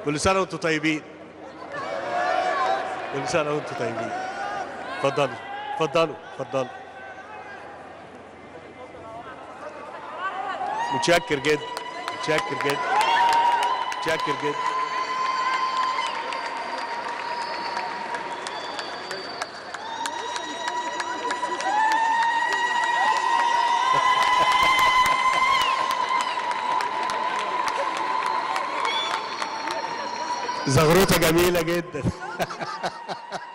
كل سنه وانتم طيبين كل سنه وانتم طيبين اتفضلوا اتفضلوا اتفضلوا متشكر جدا متشكر جدا متشكر جدا زغروطه جميله جدا